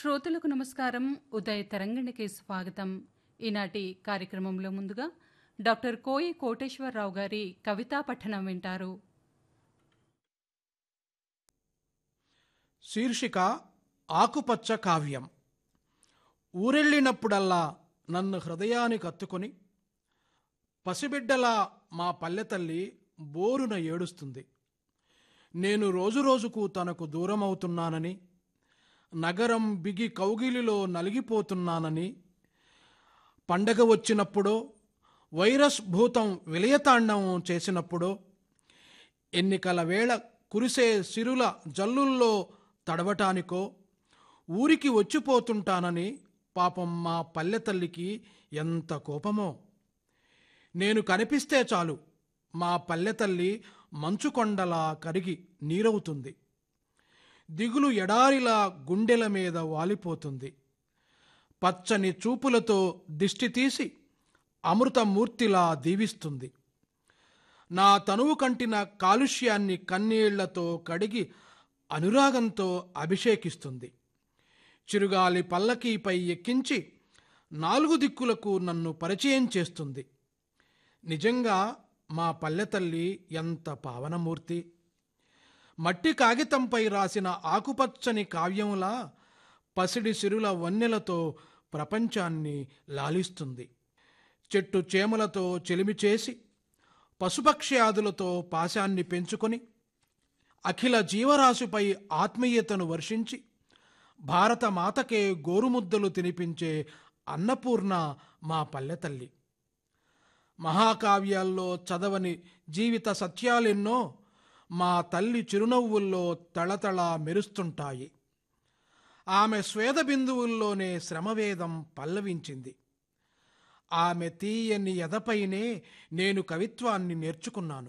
శ్రోతలకు నమస్కారం ఉదయ తరంగిణికి స్వాగతం ఈనాటి కార్యక్రమంలో ముందుగా డాక్టర్ కోయి కోటేశ్వరరావు గారి కవితా పఠనం వింటారు శీర్షిక ఆకుపచ్చ కావ్యం ఊరెళ్ళినప్పుడల్లా నన్ను హృదయానికి అత్తుకొని పసిబిడ్డలా మా పల్లెతల్లి బోరున ఏడుస్తుంది నేను రోజురోజుకు తనకు దూరమవుతున్నానని నగరం బిగి కౌగిలిలో నలిగిపోతున్నానని పండగ వచ్చినప్పుడో వైరస్ భూతం విలయతాండవం చేసినప్పుడో ఎన్నికల వేళ కురిసే సిరుల జల్లుల్లో తడవటానికో ఊరికి వచ్చిపోతుంటానని పాపం మా పల్లె తల్లికి ఎంత కోపమో నేను కనిపిస్తే చాలు మా పల్లె తల్లి మంచుకొండలా కరిగి నీరవుతుంది దిగులు ఎడారిలా గుండెల మీద వాలిపోతుంది పచ్చని చూపులతో దిష్టి తీసి అమృతమూర్తిలా దీవిస్తుంది నా తనువు కంటిన కాలుష్యాన్ని కన్నీళ్లతో కడిగి అనురాగంతో అభిషేకిస్తుంది చిరుగాలి పల్లకీపై ఎక్కించి నాలుగు దిక్కులకు నన్ను పరిచయం చేస్తుంది నిజంగా మా పల్లెతల్లి ఎంత పావనమూర్తి మట్టి కాగితంపై రాసిన ఆకుపచ్చని కావ్యంలా పసిడి సిరుల వన్నెలతో ప్రపంచాన్ని లాలిస్తుంది చెట్టు చేమలతో చెలిమి చేసి పశుపక్ష్యాదులతో పాశాన్ని పెంచుకొని అఖిల జీవరాశిపై ఆత్మీయతను వర్షించి భారత మాతకే గోరుముద్దలు తినిపించే అన్నపూర్ణ మా పల్లెతల్లి మహాకావ్యాల్లో చదవని జీవిత సత్యాలెన్నో మా తల్లి చిరునవ్వుల్లో తళతళ మెరుస్తుంటాయి ఆమె స్వేద బిందువుల్లోనే శ్రమవేదం పల్లవించింది ఆమె తీయని ఎదపైనే నేను కవిత్వాన్ని నేర్చుకున్నాను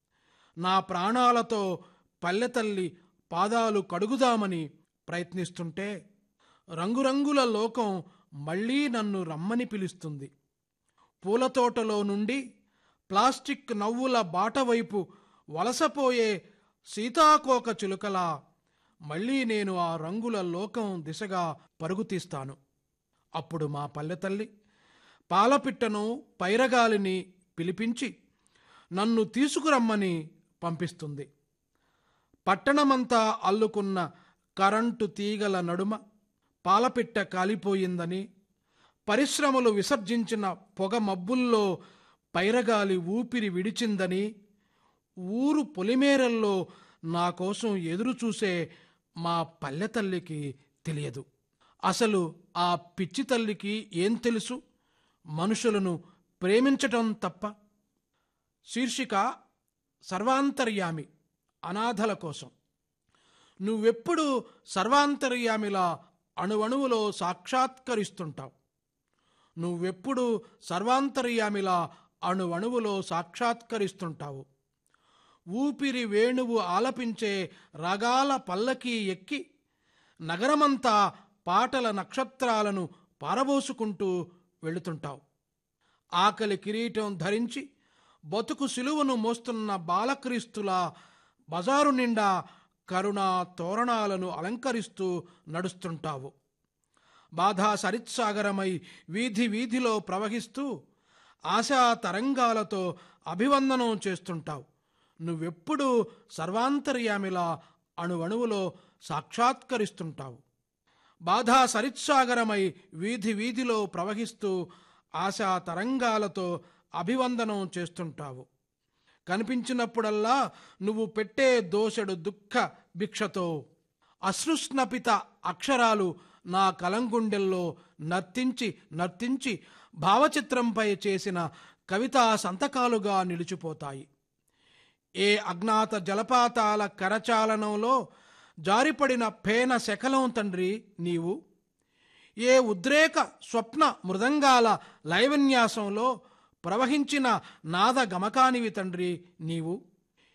నా ప్రాణాలతో పల్లెతల్లి పాదాలు కడుగుదామని ప్రయత్నిస్తుంటే రంగురంగుల లోకం మళ్ళీ నన్ను రమ్మని పిలుస్తుంది పూలతోటలో నుండి ప్లాస్టిక్ నవ్వుల బాట వైపు వలసపోయే సీతాకోక చిలుకలా మళ్ళీ నేను ఆ రంగుల లోకం దిశగా పరుగు తీస్తాను అప్పుడు మా పల్లెతల్లి పాలపిట్టను పైరగాలిని పిలిపించి నన్ను తీసుకురమ్మని పంపిస్తుంది పట్టణమంతా అల్లుకున్న కరెంటు తీగల నడుమ పాలపిట్ట కాలిపోయిందని పరిశ్రమలు విసర్జించిన పొగ మబ్బుల్లో పైరగాలి ఊపిరి విడిచిందని ఊరు పొలిమేరల్లో నా కోసం ఎదురు చూసే మా పల్లె తల్లికి తెలియదు అసలు ఆ పిచ్చి తల్లికి ఏం తెలుసు మనుషులను ప్రేమించటం తప్ప శీర్షిక సర్వాంతర్యామి అనాథల కోసం నువ్వెప్పుడు సర్వాంతర్యామిలా అణువణువులో సాక్షాత్కరిస్తుంటావు నువ్వెప్పుడు సర్వాంతర్యామిలా అణువణువులో సాక్షాత్కరిస్తుంటావు ఊపిరి వేణువు ఆలపించే రాగాల పల్లకీ ఎక్కి నగరమంతా పాటల నక్షత్రాలను పారబోసుకుంటూ వెళుతుంటావు ఆకలి కిరీటం ధరించి బతుకు సిలువను మోస్తున్న బాలక్రీస్తులా బజారు నిండా కరుణా తోరణాలను అలంకరిస్తూ నడుస్తుంటావు బాధా సరిత్సాగరమై వీధి వీధిలో ప్రవహిస్తూ ఆశా తరంగాలతో అభివందనం చేస్తుంటావు నువ్వెప్పుడు సర్వాంతర్యామిలా అణువణువులో సాక్షాత్కరిస్తుంటావు బాధా సరిత్సాగరమై వీధి వీధిలో ప్రవహిస్తూ ఆశా తరంగాలతో అభివందనం చేస్తుంటావు కనిపించినప్పుడల్లా నువ్వు పెట్టే దోషడు దుఃఖ భిక్షతో అశ్రుస్నపిత అక్షరాలు నా కలంగుండెల్లో నర్తించి నర్తించి భావచిత్రంపై చేసిన కవితా సంతకాలుగా నిలిచిపోతాయి ఏ అజ్ఞాత జలపాతాల కరచాలనంలో జారిపడిన పేన శకలం తండ్రి నీవు ఏ ఉద్రేక స్వప్న మృదంగాల లైవన్యాసంలో ప్రవహించిన నాద గమకానివి తండ్రి నీవు